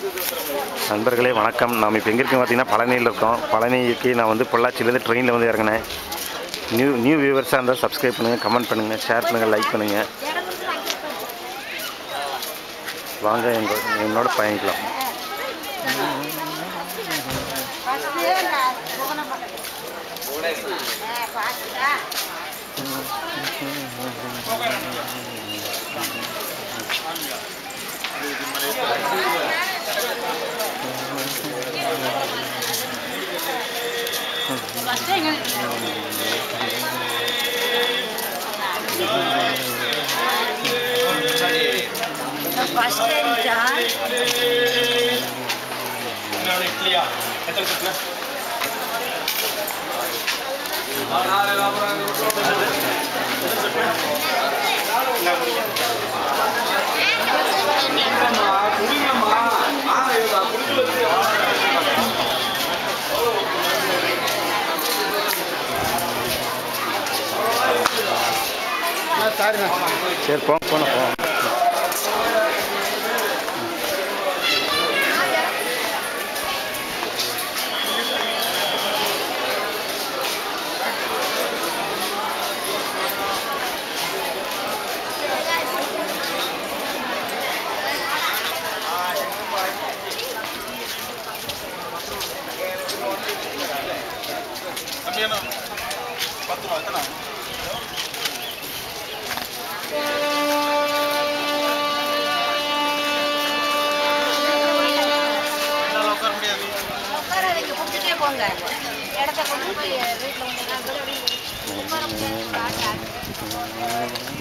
நண்பர்களே வணக்கம் நாம் இப்போ எங்கே இருக்கோம் பார்த்தீங்கன்னா பழனியில் இருக்கோம் பழனிக்கு நான் வந்து பொள்ளாச்சியிலேருந்து ட்ரெயினில் வந்து இறங்கினேன் நியூ நியூ வியூவர்ஸாக இருந்தால் சப்ஸ்கிரைப் பண்ணுங்கள் கமெண்ட் பண்ணுங்கள் ஷேர் பண்ணுங்கள் லைக் பண்ணுங்கள் வாங்க எங்கள் என்னோட பயணிக்கலாம் ஃபர்ஸ்ட் டைம் சரி போ போன போ உட்காராதீங்க கொடுத்துட்டே போங்க இடத்த கொண்டு போய் வீட்டில் வந்து உட்கார முடியாது காட்டு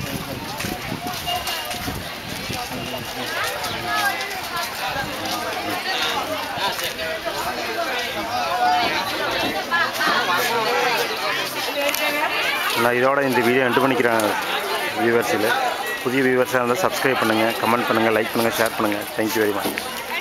நான் இதோட இந்த வீடியோ எண்டு பண்ணிக்கிறேன் வியூவர்ஸில் புதிய வியூவர்ஸாக இருந்தால் சப்ஸ்கிரைப் பண்ணுங்கள் கமெண்ட் பண்ணுங்கள் லைக் பண்ணுங்கள் ஷேர் பண்ணுங்கள் தேங்க்யூ வெரி மச்